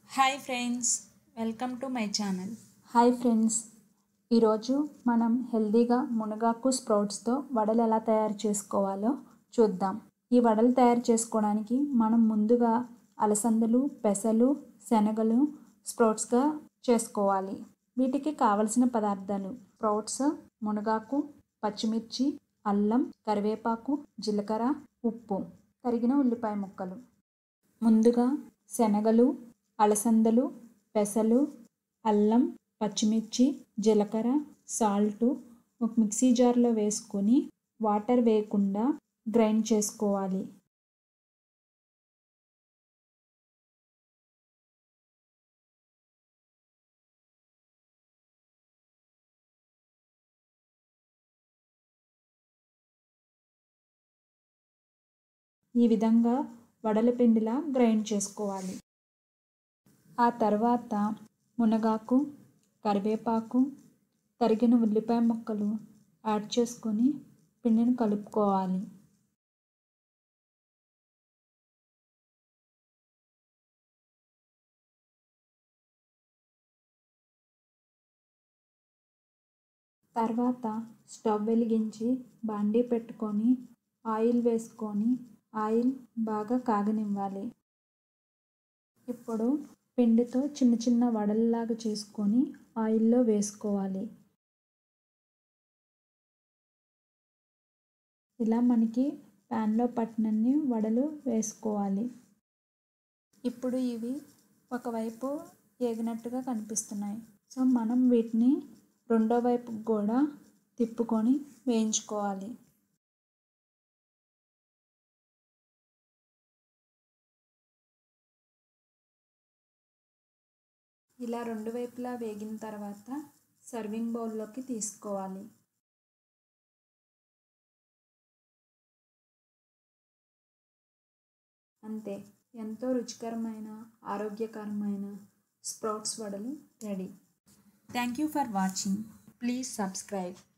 hi friends welcome to my channel hi friends ఈరోజు మనం హెల్దీగా మునగాకు స్ప్రౌట్స్తో వడలు ఎలా తయారు చేసుకోవాలో చూద్దాం ఈ వడలు తయారు చేసుకోవడానికి మనం ముందుగా అలసందలు పెసలు శనగలు స్ప్రౌట్స్గా చేసుకోవాలి వీటికి కావలసిన పదార్థాలు స్ప్రౌట్స్ మునగాకు పచ్చిమిర్చి అల్లం కరివేపాకు జీలకర్ర ఉప్పు తరిగిన ఉల్లిపాయ ముక్కలు ముందుగా శనగలు అలసందలు పెసలు అల్లం పచ్చిమిర్చి జీలకర్ర సాల్ట్ ఒక మిక్సీ జార్లో వేసుకొని వాటర్ వేయకుండా గ్రైండ్ చేసుకోవాలి ఈ విధంగా వడల పిండిలా గ్రైండ్ చేసుకోవాలి ఆ తర్వాత మునగాకు కరివేపాకు తరిగిన ఉల్లిపాయ ముక్కలు యాడ్ చేసుకొని పిండిని కలుపుకోవాలి తర్వాత స్టవ్ వెలిగించి బాండీ పెట్టుకొని ఆయిల్ వేసుకొని ఆయిల్ బాగా కాగనివ్వాలి ఇప్పుడు పిండితో చిన్న చిన్న వడల్లాగా చేసుకొని ఆయిల్లో వేసుకోవాలి ఇలా మనకి ప్యాన్లో పట్టినన్ని వడలు వేసుకోవాలి ఇప్పుడు ఇవి ఒకవైపు ఏగినట్టుగా కనిపిస్తున్నాయి సో మనం వీటిని రెండో వైపు కూడా తిప్పుకొని వేయించుకోవాలి ఇలా రెండు వైపులా వేగిన తర్వాత సర్వింగ్ బౌల్లోకి తీసుకోవాలి అంతే ఎంతో రుచికరమైన ఆరోగ్యకరమైన స్ప్రౌట్స్ వడలు ready thank you for watching please subscribe